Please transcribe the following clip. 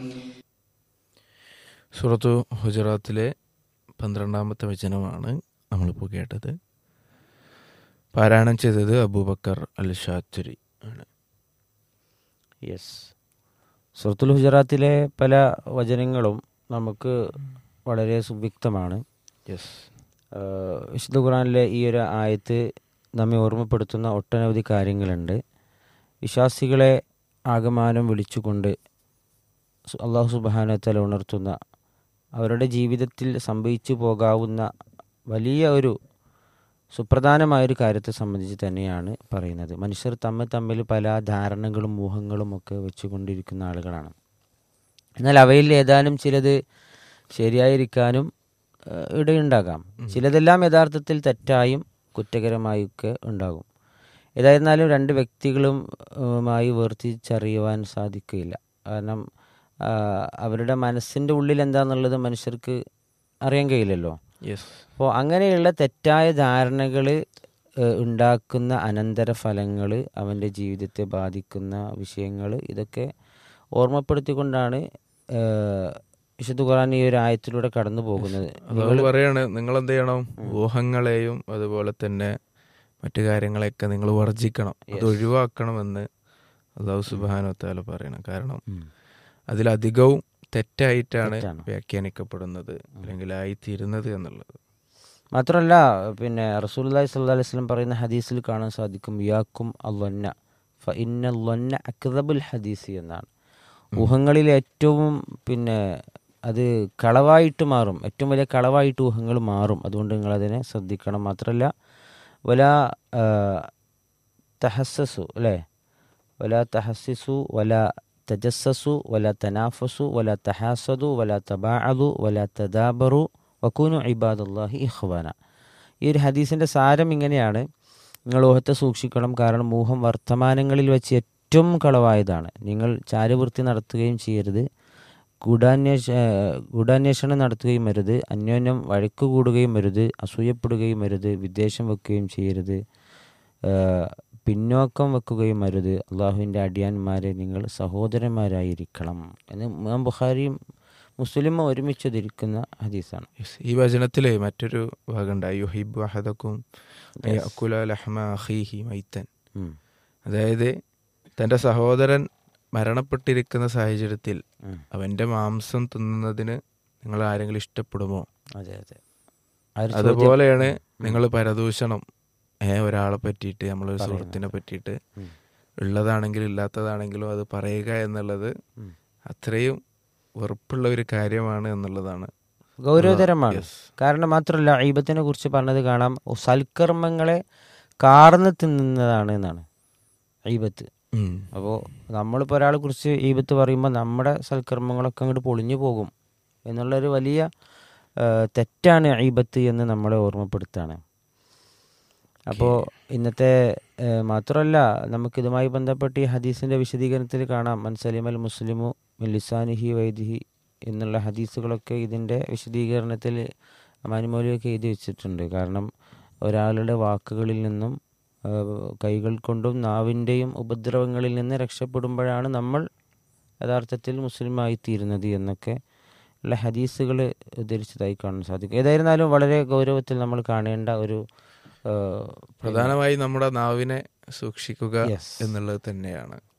സുറത്തു ഹുജറാത്തിലെ പന്ത്രണ്ടാമത്തെ വചനമാണ് നമ്മളിപ്പോൾ കേട്ടത് പാരായണം ചെയ്തത് അബൂബക്കർ അൽ ഷാത്തുരി ആണ് യെസ് സുഹൃത്തുൽ ഹുജറാത്തിലെ പല വചനങ്ങളും നമുക്ക് വളരെ സുവ്യക്തമാണ് യെസ് ആഹ് വിശുദ്ധ ഖുറാനിലെ ഈ ഒരു ആയത്ത് നമ്മെ ഓർമ്മപ്പെടുത്തുന്ന ഒട്ടനവധി കാര്യങ്ങളുണ്ട് വിശ്വാസികളെ ആകമാനം വിളിച്ചുകൊണ്ട് സു- അള്ളാഹു സുബാനത്തല ഉണർത്തുന്ന അവരുടെ ജീവിതത്തിൽ സംഭവിച്ചു പോകാവുന്ന വലിയ ഒരു സുപ്രധാനമായൊരു കാര്യത്തെ സംബന്ധിച്ച് തന്നെയാണ് പറയുന്നത് മനുഷ്യർ തമ്മിൽ തമ്മിൽ പല ധാരണകളും മോഹങ്ങളും ഒക്കെ വെച്ചുകൊണ്ടിരിക്കുന്ന ആളുകളാണ് എന്നാൽ അവയിൽ ഏതാനും ചിലത് ശരിയായിരിക്കാനും ഏഹ്, ഇടയുണ്ടാകാം ചിലതെല്ലാം യഥാർത്ഥത്തിൽ തെറ്റായും കുറ്റകരമായൊക്കെ ഉണ്ടാകും ഏതായിരുന്നാലും രണ്ട് വ്യക്തികളും ഏഹ്, മായി വേർതിരിച്ചറിയുവാൻ സാധിക്കുകയില്ല കാരണം ആ, അവരുടെ മനസ്സിൻ്റെ ഉള്ളിൽ എന്താണെന്നുള്ളത് മനുഷ്യർക്ക് അറിയാൻ കഴിയില്ലല്ലോ യെസ് അപ്പോൾ അങ്ങനെയുള്ള തെറ്റായ ധാരണകൾ ഉണ്ടാക്കുന്ന അനന്തരഫലങ്ങൾ അവൻ്റെ ജീവിതത്തെ ബാധിക്കുന്ന വിഷയങ്ങൾ ഇതൊക്കെ ഓർമ്മപ്പെടുത്തിക്കൊണ്ടാണ് ഏഹ്, വിശുദ്ധ ഖുർആൻ ഈ ഒരു ആയത്തിലൂടെ കടന്നു പോകുന്നത് അത് പറയാണ് നിങ്ങൾ എന്ത് ചെയ്യണം ഊഹങ്ങളെയും അതുപോലെ തന്നെ മറ്റു കാര്യങ്ങളെയൊക്കെ നിങ്ങൾ വർജിക്കണം അത് ഒഴിവാക്കണമെന്ന് അള്ളാഹു സുബാനോ താല പറയണം കാരണം ഉം. അതിലധികവും തെറ്റായിട്ടാണ് തെറ്റാണ്. വ്യാഖ്യാനിക്കപ്പെടുന്നത് അല്ലെങ്കിൽ ആയിത്തീരുന്നത് എന്നുള്ളത് മാത്രമല്ല പിന്നെ റസൂലുള്ളാഹി സ്വല്ലല്ലാഹി അലൈഹി വസല്ലം പറയുന്ന ഹദീസിൽ കാണാൻ സാധിക്കും യാക്കും അല്ലൊന്ന ഫ ഇന്ന ലൊന്ന അക്തബുൽ ഹദീസി എന്നാണ് ഊഹങ്ങളിൽ ഏറ്റവും പിന്നെ അത് കളവായിട്ട് മാറും ഏറ്റവും വലിയ കളവായിട്ട് ഊഹങ്ങൾ മാറും അതുകൊണ്ട് നിങ്ങൾ അതിനെ ശ്രദ്ധിക്കണം മാത്രമല്ല വല ആ, തഹസ്സസു അല്ലേ വല തഹസ്സിസു വല തജസ്സസു വല തനാഫസു വല തഹാസദു വല തബാഅദു വല തദാബറു വക്കൂനു ഇബാദുല്ലാഹി ഇഖ്വാന ഈ ഒരു ഹദീസിൻ്റെ സാരം ഇങ്ങനെയാണ് നിങ്ങൾ ഊഹത്തെ സൂക്ഷിക്കണം കാരണം ഊഹം വർത്തമാനങ്ങളിൽ വെച്ച് ഏറ്റവും കളവായതാണ് നിങ്ങൾ ചാരവൃത്തി നടത്തുകയും ചെയ്യരുത് ഗൂഢാന്വേഷ ഏഹ് ഗൂഢാന്വേഷണം നടത്തുകയും അരുത് അന്യോന്യം വഴക്ക് കൂടുകയും അരുത് അസൂയപ്പെടുകയും അരുത് വിദ്വേഷം വെക്കുകയും ചെയ്യരുത് ഏഹ് പിന്നോക്കം വെക്കുകയും അരുത് അള്ളാഹുവിൻ്റെ അടിയാന്മാരെ നിങ്ങൾ സഹോദരന്മാരായിരിക്കണം എന്ന് ഇമാം ബുഖാരിയും മുസ്ലിമും ഒരുമിച്ചതിരിക്കുന്ന ഹദീസാണ് Yes. ഈ വചനത്തിലെ മറ്റൊരു ഭാഗമുണ്ട് യുഹിബ് അഹദക്കും അക്കുല ലഹ്മ അഖീഹി മൈത്തൻ ഉം. അതായത് തൻ്റെ സഹോദരൻ മരണപ്പെട്ടിരിക്കുന്ന സാഹചര്യത്തിൽ ഉം. അവൻ്റെ മാംസം തിന്നുന്നതിന് നിങ്ങൾ ആരെങ്കിലും ഇഷ്ടപ്പെടുമോ അതെ അതെ ആ ഒരു ചോദ്യം- അതുപോലെയാണ് നിങ്ങൾ പരദൂഷണം ഏ ഒരാളെ പറ്റിയിട്ട് നമ്മളൊരു സുഹൃത്തിനെ പറ്റിയിട്ട് ഉം. ഉള്ളതാണെങ്കിലും ഇല്ലാത്തതാണെങ്കിലും അത് പറയുക എന്നുള്ളത് ഉം. അത്രയും വെറുപ്പുള്ള ഒരു കാര്യമാണ് എന്നുള്ളതാണ് ഗൗരവതരമാണ് Yes. കാരണം മാത്രമല്ല ഈബത്തിനെ കുറിച്ച് പറഞ്ഞത് കാണാം ഓ, സൽക്കർമ്മങ്ങളെ കാർന്ന് തിന്നുന്നതാണ് എന്നാണ് ഈബത്ത് ഉം. അപ്പോൾ നമ്മളിപ്പോൾ ഒരാളെ കുറിച്ച് ഈബത്ത് പറയുമ്പോൾ നമ്മുടെ സൽക്കർമ്മങ്ങളൊക്കെ അങ്ങോട്ട് പൊളിഞ്ഞു പോകും എന്നുള്ളൊരു വലിയ ആ, തെറ്റാണ് ഈബത്ത് എന്ന് നമ്മളെ ഓർമ്മപ്പെടുത്താണ് അപ്പോൾ ഇന്നത്തെ ആ, മാത്രമല്ല നമുക്കിതുമായി ബന്ധപ്പെട്ട് ഈ ഹദീസിൻ്റെ വിശദീകരണത്തിൽ കാണാം മൻസലിമൽ മുസ്ലിമു ലിസാനിഹി വൈദിഹി എന്നുള്ള ഹദീസുകളൊക്കെ ഇതിൻ്റെ വിശദീകരണത്തിൽ മാനുമോലിയൊക്കെ എഴുതി വെച്ചിട്ടുണ്ട് കാരണം ഒരാളുടെ വാക്കുകളിൽ നിന്നും ആ, കൈകൾ കൊണ്ടും നാവിൻ്റെയും ഉപദ്രവങ്ങളിൽ നിന്ന് രക്ഷപ്പെടുമ്പോഴാണ് നമ്മൾ യഥാർത്ഥത്തിൽ മുസ്ലിമായി തീരുന്നത് എന്നൊക്കെ ഉള്ള ഹദീസുകൾ ഉദ്ധരിച്ചതായി കാണാൻ സാധിക്കും ഏതായിരുന്നാലും വളരെ ഗൗരവത്തിൽ നമ്മൾ കാണേണ്ട ഒരു ആ, പ്രധാനമായി നമ്മുടെ നാവിനെ സൂക്ഷിക്കുക Yes. എന്നുള്ളത് തന്നെയാണ്